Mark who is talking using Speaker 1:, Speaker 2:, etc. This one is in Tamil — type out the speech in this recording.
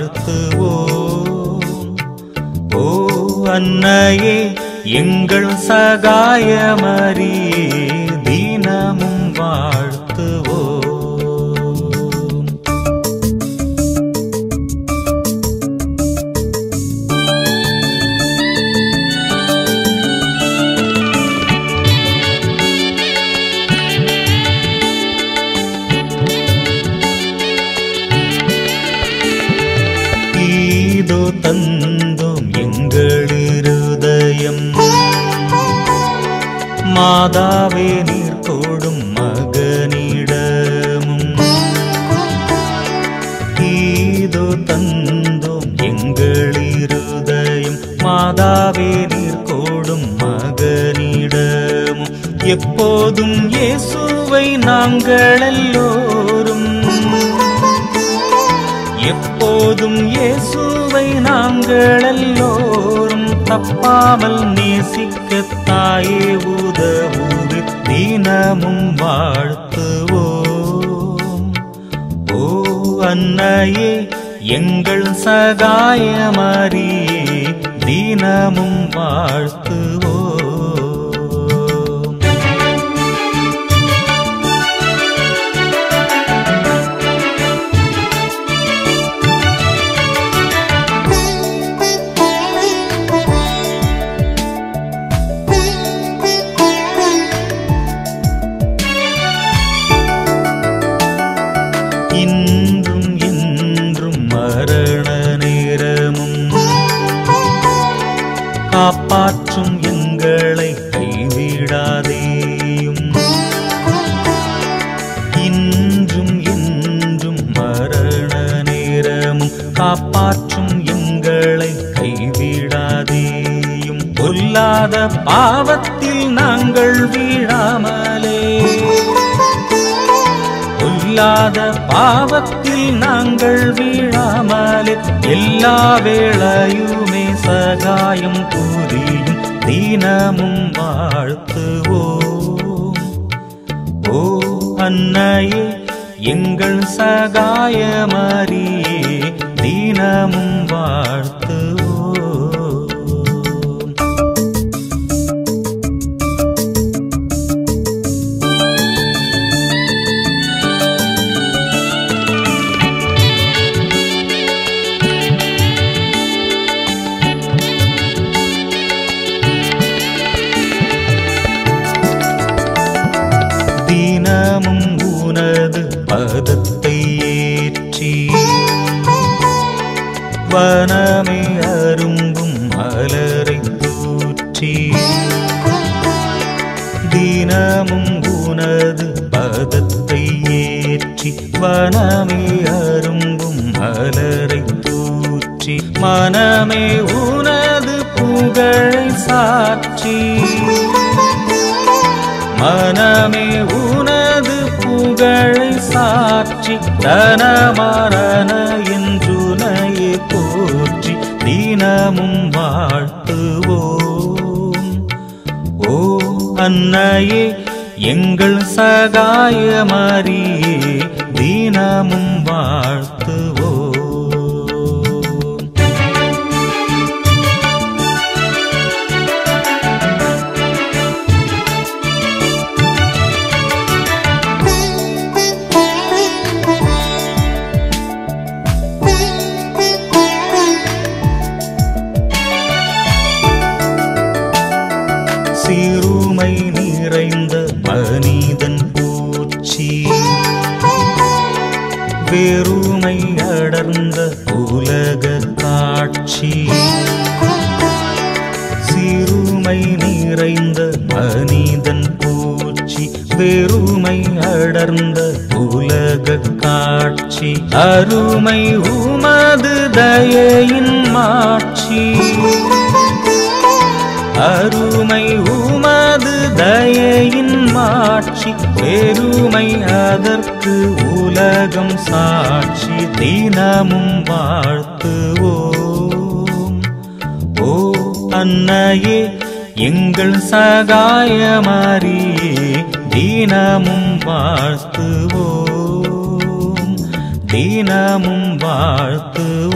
Speaker 1: வாழ்த்துவோம் ஓ அன்னையே எங்கள் சகாயமரியே தினமும் வாழ்த்துவோம் ஈதோ தந்தோம் எங்கள் இருதயம் மாதாவே நீர் கோடும் மகனிடமும் ஈதோ தந்தோம் எங்கள் இருதயம் மாதாவே நீர் கோடும் மகனிடமும் எப்போதும் இயேசுவை நாங்கள் எல்லோரும் எப்போதும் இயேசுவை நாங்கள் எல்லோரும் தப்பாமல் நேசிக்க தாயே உதவுது தினமும் வாழ்த்துவோம் ஓ அன்னையே எங்கள் சகாயமரியே தினமும் வாழ்த்துவோம் இன்றும் என்றும் மரண நேரமும் காப்பாற்றும் எங்களை கைவிடாதேயும் இன்றும் என்றும் மரண நேரமும் காப்பாற்றும் எங்களை கைவிடாதேயும் பொல்லாத பாவத்தில் நாங்கள் வீழாமலே பொல்லாத பாவத்தில் நாங்கள் வீழாமலே எல்லா வேளையுமே சகாயம் புரியும் தினமும் வாழ்த்துவோம் ஓ அன்னையே எங்கள் சகாயமரியே தினமும் வாழ்த்துவோம் தினமும் உனது பதத்தை ஏற்றி வனமே அரும்பும் மலரை தூற்றி தினமும் உனது பதத்தை ஏற்றி வனமே அரும்பும் மலரை தூற்றி மனமே உனது புகழை சாற்றி மனமே உனது புகழை சாற்றி தனமரண என்றுனையே போற்றி தினமும் வாழ்த்துவோம் ஓ அன்னையே எங்கள் சகாயமரியே தினமும் வாழ்த்துவோம் சிறுமை நிறைந்த மனிதன் பூச்சி வெறுமை அடர்ந்த உலக காட்சி சிறுமை நிறைந்த மனிதன் பூச்சி வெறுமை அடர்ந்த உலக காட்சி அருமை உமது தயையின் மாட்சி அருமை உமது தயையின் மாட்சி பெருமை அதற்கு உலகம் சாட்சி தினமும் வாழ்த்துவோம் ஓ அன்னையே எங்கள் சகாயமரியே தினமும் வாழ்த்துவோம் தினமும் வாழ்த்துவோம்